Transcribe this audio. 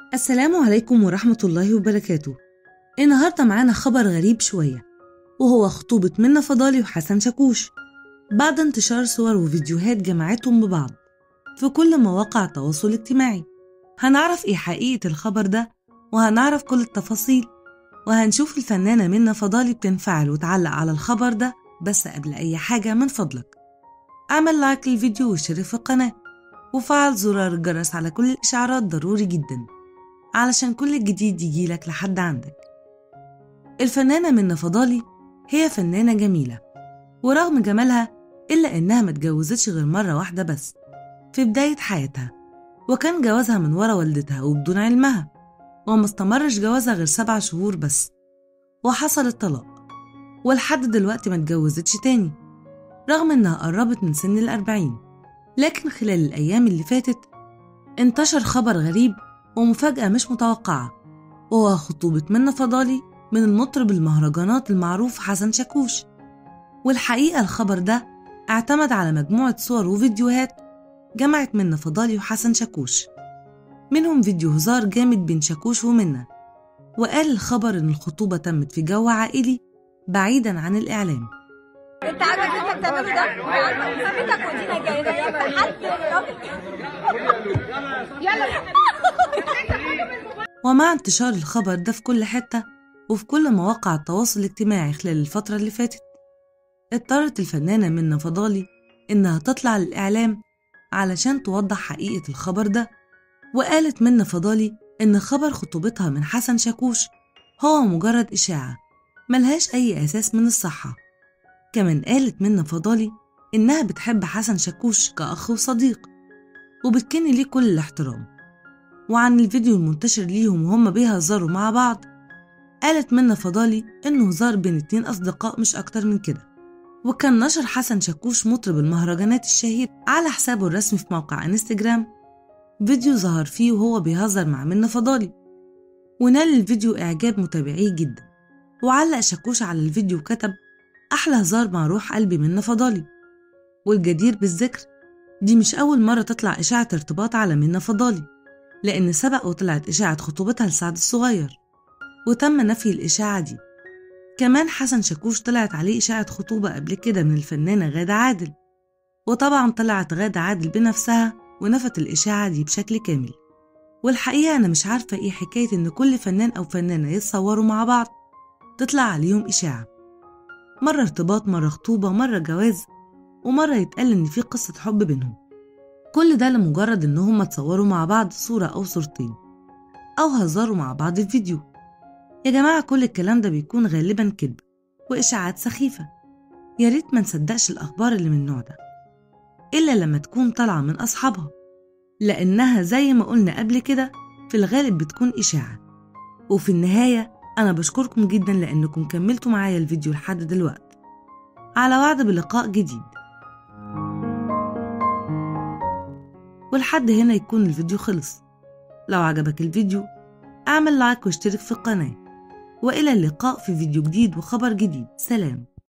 السلام عليكم ورحمة الله وبركاته النهاردة معانا خبر غريب شوية وهو خطوبة منى فضالي وحسن شاكوش بعد انتشار صور وفيديوهات جمعتهم ببعض في كل مواقع التواصل الاجتماعي هنعرف ايه حقيقة الخبر ده وهنعرف كل التفاصيل وهنشوف الفنانة منى فضالي بتنفعل وتعلق على الخبر ده بس قبل أي حاجة من فضلك اعمل لايك للفيديو واشترك في القناة وفعل زرار الجرس على كل الإشعارات ضروري جدا علشان كل الجديد يجيلك لحد عندك الفنانة منى فضالي هي فنانة جميلة ورغم جمالها إلا إنها ما اتجوزتش غير مرة واحدة بس في بداية حياتها وكان جوازها من ورا والدتها وبدون علمها وما استمرش جوازها غير سبع شهور بس وحصل الطلاق ولحد دلوقتي ما اتجوزتش تاني رغم إنها قربت من سن الأربعين لكن خلال الأيام اللي فاتت انتشر خبر غريب ومفاجأة مش متوقعة وهو خطوبة منى فضالي من المطرب المهرجانات المعروف حسن شاكوش والحقيقة الخبر ده اعتمد على مجموعة صور وفيديوهات جمعت منى فضالي وحسن شاكوش منهم فيديو هزار جامد بين شاكوش ومنى وقال الخبر إن الخطوبة تمت في جو عائلي بعيدا عن الإعلام انت عارف اللي انت بتعمله ده سميتك ودينا جاي جاي حد يلا ومع انتشار الخبر ده في كل حتة وفي كل مواقع التواصل الاجتماعي خلال الفترة اللي فاتت اضطرت الفنانة منى فضالي إنها تطلع للإعلام علشان توضح حقيقة الخبر ده وقالت منى فضالي إن خبر خطوبتها من حسن شاكوش هو مجرد إشاعة ملهاش أي أساس من الصحة كمان قالت منى فضالي إنها بتحب حسن شاكوش كأخ وصديق وبتكن ليه كل الاحترام وعن الفيديو المنتشر ليهم وهم بيهزروا مع بعض قالت منى فضالي إنه هزار بين اتنين أصدقاء مش أكتر من كده وكان نشر حسن شاكوش مطرب المهرجانات الشهير على حسابه الرسمي في موقع انستجرام فيديو ظهر فيه وهو بيهزر مع منى فضالي ونال الفيديو إعجاب متابعيه جدا وعلق شاكوش على الفيديو وكتب أحلى هزار مع روح قلبي منى فضالي والجدير بالذكر دي مش أول مرة تطلع إشاعة ارتباط على منى فضالي لأن سبق وطلعت إشاعة خطوبتها لسعد الصغير وتم نفي الإشاعة دي كمان حسن شاكوش طلعت عليه إشاعة خطوبة قبل كده من الفنانة غادة عادل وطبعا طلعت غادة عادل بنفسها ونفت الإشاعة دي بشكل كامل والحقيقة أنا مش عارفة إيه حكاية إن كل فنان أو فنانة يتصوروا مع بعض تطلع عليهم إشاعة مرة ارتباط مرة خطوبة مرة جواز ومرة يتقال إن في قصة حب بينهم كل ده لمجرد إن هما اتصوروا مع بعض صورة أو صورتين أو هزروا مع بعض في فيديو يا جماعة كل الكلام ده بيكون غالبا كذب وإشاعات سخيفة يا ريت ما نصدقش الأخبار اللي من النوع ده إلا لما تكون طالعة من أصحابها لأنها زي ما قلنا قبل كده في الغالب بتكون إشاعة وفي النهاية أنا بشكركم جدا لأنكم كملتوا معايا الفيديو لحد دلوقتي على وعد بلقاء جديد ولحد هنا يكون الفيديو خلص لو عجبك الفيديو اعمل لايك واشترك في القناة وإلى اللقاء في فيديو جديد وخبر جديد سلام